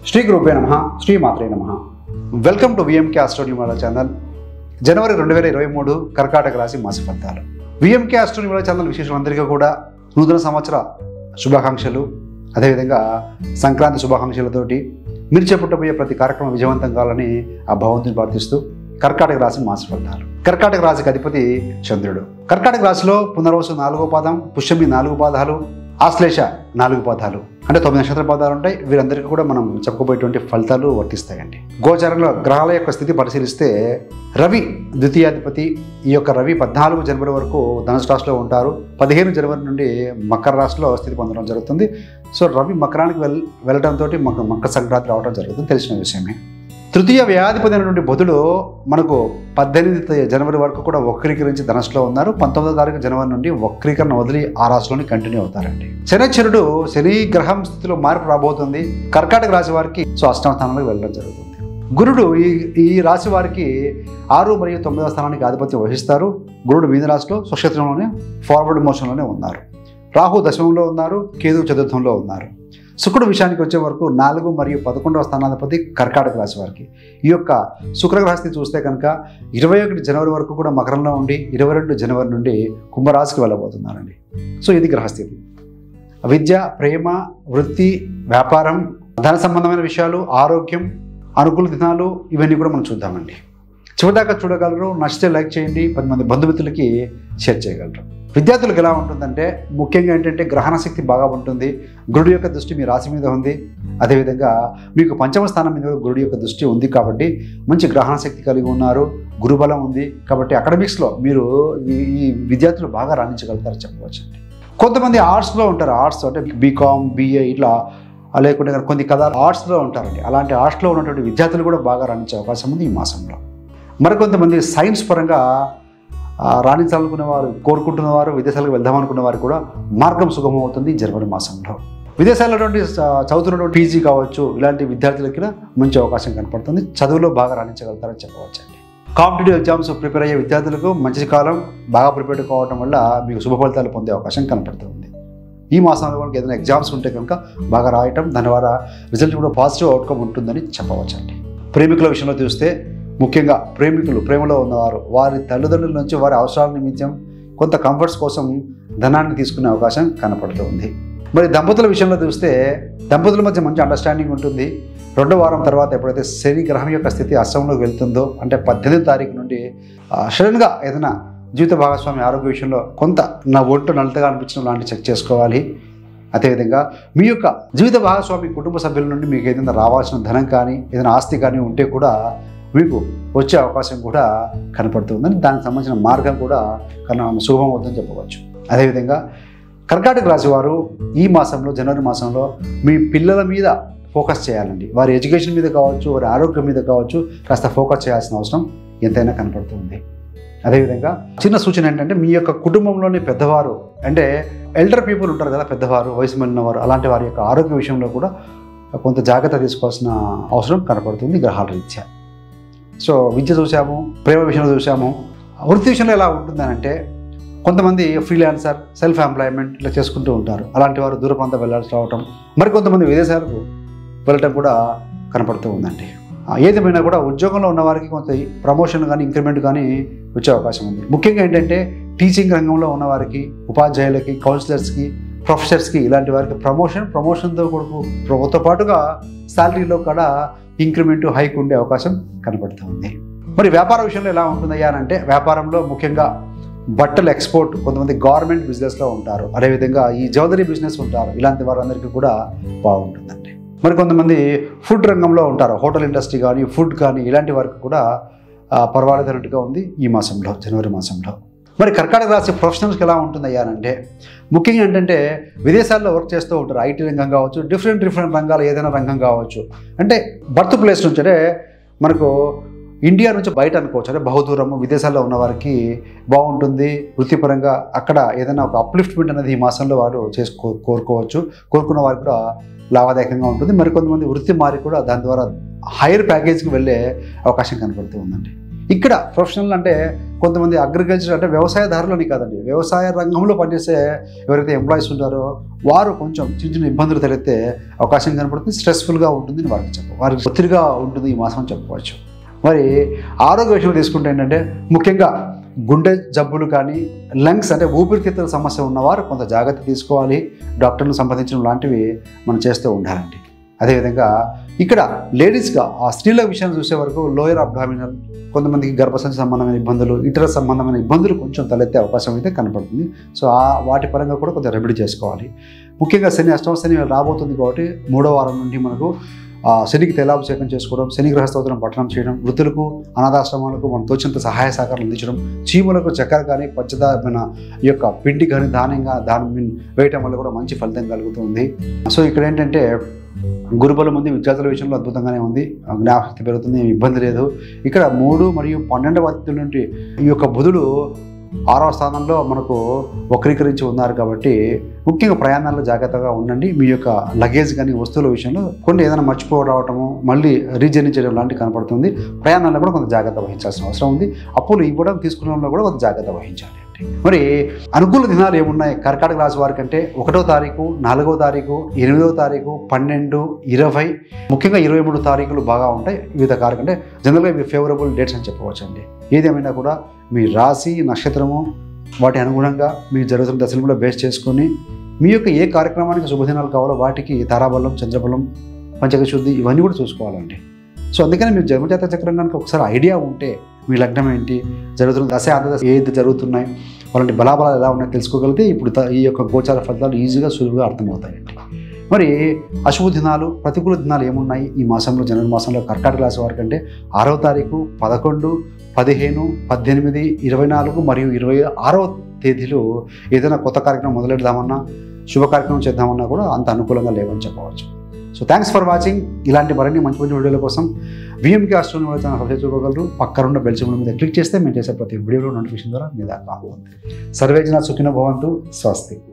శ్రీ గురుభ్యో నమ శ్రీ మాత్రే నమ వెల్కమ్ టు విఎంకే ఆస్ట్రోనిమాల ఛానల్ జనవరి రెండు వేల ఇరవై మూడు కర్కాటక రాశి మాస ఫలితాలు విఎంకే ఆస్ట్రోనిమాల ఛానల్ విశేషులందరికీ కూడా నూతన సంవత్సర శుభాకాంక్షలు అదేవిధంగా సంక్రాంతి శుభాకాంక్షలతోటి మీరు చేపట్టబోయే ప్రతి కార్యక్రమం విజయవంతం కావాలని ఆ భగవంతుని ప్రార్థిస్తూ కర్కాటక రాశి మాస ఫలితాలు కర్కాటక రాశికి అధిపతి చంద్రుడు కర్కాటక రాశిలో పునర్వసు నాలుగో పాదం పుష్యమి నాలుగు పాదాలు ఆశ్లేష నాలుగు పాదాలు అంటే తొమ్మిది నక్షత్ర పాదాలు ఉంటాయి వీరందరికీ కూడా మనం చెప్పుకోబోయేటువంటి ఫలితాలు వర్తిస్తాయండి గోచారంలో గ్రహాల యొక్క స్థితి పరిశీలిస్తే రవి ద్వితీయాధిపతి ఈ యొక్క రవి పద్నాలుగు జనవరి వరకు ధనుసు రాశిలో ఉంటారు పదిహేను జనవరి నుండి మకర రాశిలో స్థితి పొందడం జరుగుతుంది సో రవి మకరానికి వెల్ వెళ్ళడంతో మక మకర సంక్రాంతి రావడం జరుగుతుంది తెలిసిన విషయమే తృతీయ వ్యాధిపతి అయినటువంటి బుధుడు మనకు పద్దెనిమిది జనవరి వరకు కూడా వక్రీకరించి ధనస్సులో ఉన్నారు పంతొమ్మిదో తారీఖు జనవరి నుండి వక్రీకరణ వదిలి ఆ రాశిలోని కంటిన్యూ అవుతారండి శనిచరుడు శని గ్రహం స్థితిలో మార్పు రాబోతుంది కర్కాటక రాశి వారికి సో అష్టమ స్థానంలోకి వెళ్ళడం జరుగుతుంది గురుడు ఈ ఈ రాశి వారికి ఆరు మరియు తొమ్మిదవ స్థానానికి ఆధిపత్యం వహిస్తారు గురుడు మీన రాశిలో స్వక్షేత్రంలోనే ఫార్వర్డ్ మోషన్లోనే ఉన్నారు రాహు దశమంలో ఉన్నారు కేతు చతుర్థంలో ఉన్నారు శుక్రుడు విషయానికి వచ్చే వరకు నాలుగు మరియు పదకొండవ స్థానాధిపతి కర్కాటక రాశి వారికి ఈ యొక్క శుక్రగ్రహస్థితి చూస్తే కనుక ఇరవై ఒకటి జనవరి వరకు కూడా మకరంలో ఉండి ఇరవై రెండు జనవరి నుండి కుంభరాశికి వెళ్ళబోతున్నారండి సో ఇది గ్రహస్థితి విద్య ప్రేమ వృత్తి వ్యాపారం ధన సంబంధమైన విషయాలు ఆరోగ్యం అనుకూల దినాలు ఇవన్నీ కూడా మనం చూద్దామండి చివరిదాకా చూడగలరు నచ్చితే లైక్ చేయండి పది మంది బంధుమిత్రులకి షేర్ చేయగలరు విద్యార్థులకు ఎలా ఉంటుందంటే ముఖ్యంగా ఏంటంటే గ్రహణ శక్తి బాగా ఉంటుంది గురుడు యొక్క దృష్టి మీ రాశి మీద ఉంది అదేవిధంగా మీకు పంచమ స్థానం మీద కూడా గురుడు యొక్క దృష్టి ఉంది కాబట్టి మంచి గ్రహణ శక్తి కలిగి ఉన్నారు గురుబలం ఉంది కాబట్టి అకాడమిక్స్లో మీరు ఈ ఈ విద్యార్థులు బాగా రాణించగలుగుతారు చెప్పవచ్చు కొంతమంది ఆర్ట్స్లో ఉంటారు ఆర్ట్స్ అంటే బీకామ్ బీఏ ఇట్లా లేకుంటే కనుక కొన్ని కథ ఆర్ట్స్లో ఉంటారండి అలాంటి ఆర్ట్స్లో ఉన్నటువంటి విద్యార్థులు కూడా బాగా రాణించే అవకాశం ఉంది ఈ మాసంలో మరికొంతమంది సైన్స్ పరంగా ఆ, రాణించాలనుకునే వారు కోరుకుంటున్న వారు విదేశాలకు వెళ్దామనుకున్న వారు కూడా మార్గం సుగమం అవుతుంది జనవరి మాసంలో విదేశాల్లో చదువుతున్నటువంటి పీజీ కావచ్చు ఇలాంటి విద్యార్థులకి కూడా మంచి అవకాశం కనపడుతుంది చదువులో బాగా రాణించగలుగుతారని చెప్పవచ్చు అండి కాంపిటేటివ్ ఎగ్జామ్స్ ప్రిపేర్ అయ్యే విద్యార్థులకు మంచి కాలం బాగా ప్రిపేర్ కావడం వల్ల మీకు శుభ ఫలితాలు పొందే అవకాశం కనపడుతుంది ఈ మాసంలో మనకి ఏదైనా ఎగ్జామ్స్ ఉంటే కనుక బాగా రాయటం దాని ద్వారా రిజల్ట్ కూడా పాజిటివ్ అవుట్కమ్ ఉంటుందని చెప్పవచ్చు అండి ప్రేమికుల విషయంలో చూస్తే ముఖ్యంగా ప్రేమికులు ప్రేమలో ఉన్నవారు వారి తల్లిదండ్రుల నుంచి వారి అవసరాల నిమిత్తం కొంత కంఫర్ట్స్ కోసం ధనాన్ని తీసుకునే అవకాశం కనపడుతుంది మరి దంపతుల విషయంలో చూస్తే దంపతుల మధ్య మంచి అండర్స్టాండింగ్ ఉంటుంది రెండో వారం తర్వాత ఎప్పుడైతే శని గ్రహం యొక్క స్థితి అస్సంలోకి వెళ్తుందో అంటే పద్దెనిమిది తారీఖు నుండి ఆ, సడన్గా ఏదైనా జీవిత భాగస్వామి ఆరోగ్య విషయంలో కొంత నా ఒంటు నలతగా అనిపించడం లాంటి చెక్ చేసుకోవాలి అదేవిధంగా మీ యొక్క జీవిత భాగస్వామి కుటుంబ సభ్యుల నుండి మీకు ఏదైనా రావాల్సిన ధనం కానీ ఏదైనా ఆస్తి కానీ ఉంటే కూడా మీకు వచ్చే అవకాశం కూడా కనపడుతుందని దానికి సంబంధించిన మార్గం కూడా కన్నా శుభం అవుతుందని చెప్పవచ్చు అదేవిధంగా కర్కాటక రాశి వారు ఈ మాసంలో జనవరి మాసంలో మీ పిల్లల మీద ఫోకస్ చేయాలండి వారి ఎడ్యుకేషన్ మీద కావచ్చు వారి ఆరోగ్యం మీద కావచ్చు కాస్త ఫోకస్ చేయాల్సిన అవసరం ఎంతైనా కనపడుతుంది అదేవిధంగా చిన్న సూచన ఏంటంటే మీ యొక్క కుటుంబంలోని పెద్దవారు అంటే ఎల్డర్ పీపుల్ ఉంటారు కదా పెద్దవారు వయసు మళ్ళిన వారు అలాంటి వారి యొక్క ఆరోగ్య విషయంలో కూడా కొంత జాగ్రత్త తీసుకోవాల్సిన అవసరం కనపడుతుంది గ్రహాల రీత్యా సో విద్య చూసాము ప్రేమ విషయంలో చూసాము వృత్తి విషయంలో ఎలా ఉంటుందనంటే కొంతమంది ఫ్రీలాన్సర్ సెల్ఫ్ ఎంప్లాయ్మెంట్ ఇట్లా చేసుకుంటూ ఉంటారు అలాంటి వారు దూర ప్రాంతం వెళ్ళాల్సి రావటం మరి కొంతమంది విదేశాలకు వెళ్ళటం కూడా కనపడుతూ ఉందండి ఆ, ఏదేమైనా కూడా ఉద్యోగంలో ఉన్న వారికి కొంత ప్రమోషన్ కానీ ఇంక్రిమెంట్ కానీ వచ్చే అవకాశం ఉంది ముఖ్యంగా ఏంటంటే టీచింగ్ రంగంలో ఉన్న వారికి ఉపాధ్యాయులకి కౌన్సిలర్స్కి ప్రొఫెసర్స్కి ఇలాంటి వారికి ప్రమోషన్ ప్రమోషన్తో కొడుకు తో పాటుగా శాలరీలో కూడా ఇంక్రిమెంట్ హైక్ ఉండే అవకాశం కనపడుతుంది మరి వ్యాపార విషయంలో ఎలా ఉంటుందయ్యా అని అంటే వ్యాపారంలో ముఖ్యంగా బట్టల ఎక్స్పోర్ట్ కొంతమంది గవర్నమెంట్ బిజినెస్లో ఉంటారు అదేవిధంగా ఈ జౌదరీ బిజినెస్ ఉంటారు ఇలాంటి వారందరికీ కూడా బాగుంటుందండి మరి కొంతమంది ఫుడ్ రంగంలో ఉంటారు హోటల్ ఇండస్ట్రీ కానీ ఫుడ్ కానీ ఇలాంటి వారికి కూడా ఆ, పర్వాలేదన్నట్టుగా ఉంది ఈ మాసంలో జనవరి మాసంలో మరి కర్కాటక రాశి ప్రొఫెషనల్స్కి ఎలా ఉంటుందయ్యా అని అంటే ముఖ్యంగా ఏంటంటే విదేశాల్లో వర్క్ చేస్తూ ఉంటారు ఐటీ రంగం కావచ్చు డిఫరెంట్ డిఫరెంట్ రంగాలు ఏదైనా రంగం కావచ్చు అంటే బర్త్ ప్లేస్ నుంచి అంటే మనకు ఇండియా నుంచి బయట అనుకోవచ్చు అంటే బహుదూరము విదేశాల్లో ఉన్న వారికి బాగుంటుంది వృత్తిపరంగా అక్కడ ఏదైనా ఒక అప్లిఫ్ట్మెంట్ అనేది ఈ మాసంలో వారు చేసుకో కోరుకోవచ్చు కోరుకున్న వారికి కూడా లాభదాయకంగా ఉంటుంది మరికొంతమంది వృత్తి మారి కూడా దాని ద్వారా హైయర్ ప్యాకేజ్కి వెళ్ళే అవకాశం కనపడుతూ ఉందండి ఇక్కడ ప్రొఫెషనల్ అంటే కొంతమంది అగ్రికల్చర్ అంటే వ్యవసాయదారులని కాదండి వ్యవసాయ రంగంలో పనిచేసే ఎవరైతే ఎంప్లాయీస్ ఉంటారో వారు కొంచెం చిన్న చిన్న ఇబ్బందులు తలెత్తే అవకాశం కనపడుతుంది స్ట్రెస్ఫుల్గా ఉంటుంది అని వారికి చెప్ప వారికి ఒత్తిడిగా ఉంటుంది ఈ మాసం అని చెప్పవచ్చు మరి ఆరోగ్య విషయంలో తీసుకుంటే ఏంటంటే ముఖ్యంగా గుండె జబ్బులు కానీ లంగ్స్ అంటే ఊపిరితిత్తుల సమస్య ఉన్నవారు కొంత జాగ్రత్త తీసుకోవాలి డాక్టర్ను సంప్రదించడం లాంటివి మనం చేస్తూ ఉండాలండి అదేవిధంగా ఇక్కడ లేడీస్గా ఆ స్త్రీల విషయాన్ని చూసే వరకు లోయర్ అబ్డామినల్ కొంతమందికి గర్భసంచి సంబంధమైన ఇబ్బందులు ఇతర సంబంధమైన ఇబ్బందులు కొంచెం తలెత్తే అవకాశం అయితే కనపడుతుంది సో ఆ వాటి పరంగా కూడా కొంచెం రెమెడీ చేసుకోవాలి ముఖ్యంగా శని అష్టమ శని రాబోతుంది కాబట్టి మూడో వారం నుండి మనకు ఆ శనికి తైలాభిషేకం చేసుకోవడం శని గ్రహ స్తోత్రం పఠనం చేయడం వృద్ధులకు అనాథాశ్రమాలకు మనం తోచినంత సహాయ సహకారాలు అందించడం చీమలకు చక్కెర కానీ పంచదార ఈ యొక్క పిండి కానీ ధాన్యంగా దాని వేయటం వల్ల కూడా మంచి ఫలితం కలుగుతుంది సో ఇక్కడ ఏంటంటే గురుబలం ఉంది విద్యార్థుల విషయంలో అద్భుతంగానే ఉంది జ్ఞాపకశక్తి పెరుగుతుంది ఏమి ఇబ్బంది లేదు ఇక్కడ మూడు మరియు పన్నెండవ అతిథుల నుండి ఈ యొక్క బుధుడు ఆరవ స్థానంలో మనకు వక్రీకరించి ఉన్నారు కాబట్టి ముఖ్యంగా ప్రయాణాల్లో జాగ్రత్తగా ఉండండి మీ యొక్క లగేజ్ కానీ వస్తువుల విషయంలో కొన్ని ఏదైనా మర్చిపోవడము మళ్ళీ రీజర్నీ చేయడం లాంటివి కనపడుతుంది ప్రయాణాల్లో కూడా కొంత జాగ్రత్త వహించాల్సిన అవసరం ఉంది అప్పులు ఇవ్వడం తీసుకోవడంలో కూడా కొంత జాగ్రత్త వహించాలి అండి మరి అనుకూల దినాలు ఏమున్నాయి కర్కాటక రాశి వారికి అంటే ఒకటో తారీఖు నాలుగో తారీఖు ఎనిమిదవ తారీఖు పన్నెండు ఇరవై ముఖ్యంగా ఇరవై మూడు తారీఖులు బాగా ఉంటాయి వివిధ కారక అంటే జనరల్గా ఇవి ఫేవరబుల్ డేట్స్ అని చెప్పవచ్చు అండి ఏదేమైనా కూడా మీ రాశి నక్షత్రము వాటి అనుగుణంగా మీరు జరుగుతున్న దశలు కూడా బేస్ చేసుకొని మీ యొక్క ఏ కార్యక్రమానికి శుభదినాలు కావాలో వాటికి తారాబలం చంద్రబలం పంచక శుద్ధి ఇవన్నీ కూడా చూసుకోవాలండి సో అందుకని మీరు జన్మజాతక చక్రం కనుక ఒకసారి ఐడియా ఉంటే మీ లగ్నం ఏంటి జరుగుతున్న దశ అంతదశ ఏది జరుగుతున్నాయి వాళ్ళంటి బలాబలాలు ఎలా ఉన్నాయో తెలుసుకోగలిగితే ఇప్పుడు త- ఈ యొక్క గోచార ఫలితాలు ఈజీగా సులువుగా అర్థమవుతాయండి మరి అశుభ దినాలు ప్రతికూల దినాలు ఏమున్నాయి ఈ మాసంలో జనవరి మాసంలో కర్కాటక రాశి వారికి అంటే ఆరవ తారీఖు పదకొండు పదిహేను పద్దెనిమిది ఇరవై నాలుగు మరియు ఇరవై ఆరవ తేదీలు ఏదైనా కొత్త కార్యక్రమం మొదలెడదామన్నా శుభ కార్యక్రమం చేద్దామన్నా కూడా అంత అనుకూలంగా లేవని చెప్పవచ్చు సో థ్యాంక్స్ ఫర్ వాచింగ్ ఇలాంటి మరిన్ని మంచి మంచి వీడియోల కోసం విఎంకే ఆస్ట్రోని వాళ్ళ ఛానల్ సబ్స్క్రైబ్ చేసుకోగలరు పక్కనున్న బెల్ సింబల్ మీద క్లిక్ చేస్తే మేము చేసే ప్రతి వీడియోలో నోటిఫికేషన్ ద్వారా మీ దాకా ఉంటుంది సర్వేజన సుఖిన భవంతు స్వస్తి